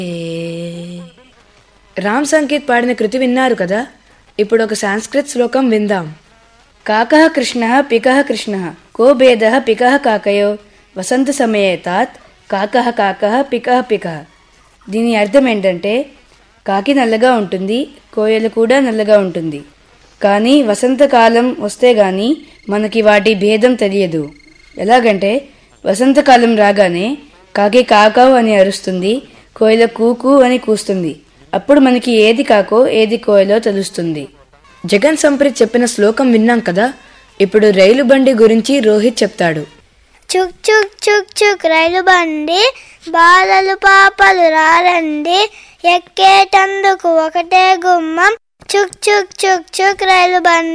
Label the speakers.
Speaker 1: రామ్ సంకేత్ పాడిన కృతి విన్నారు కదా ఇప్పుడు ఒక సాంస్కృత్ శ్లోకం విందాం కాకः కృష్ణः పికः కృష్ణः కో భేదः పికः కాకయో వసంత సమయే తాత్ కాకः కాకः పికः పికः దీని అర్థం ఏంటంటే కాకి నల్లగా ఉంటుంది కోయలు కూడా నల్లగా ఉంటుంది కానీ వసంతకాలం వస్తే గాని మనకి వాటి భేదం తెలియదు ఎలాగంటే వసంతకాలం రాగానే కాకి కాకావు అని అరుస్తుంది కోయిల కూకు అని కూస్తుంది అప్పుడు మనకి ఏది కాకో ఏది కోయలో తెలుస్తుంది జగన్ సంప్రీత్ చెప్పిన శ్లోకం విన్నాం కదా ఇప్పుడు రైలు బండి గురించి రోహిత్ చెప్తాడు
Speaker 2: చుక్ చుక్ చుక్ చుక్ రైలు బండి బాలలు పాపలు రారండి ఎక్కేటందుకు ఒకటే గుమ్మం చుక్ చుక్ చుక్ చుక్ రైలు బండి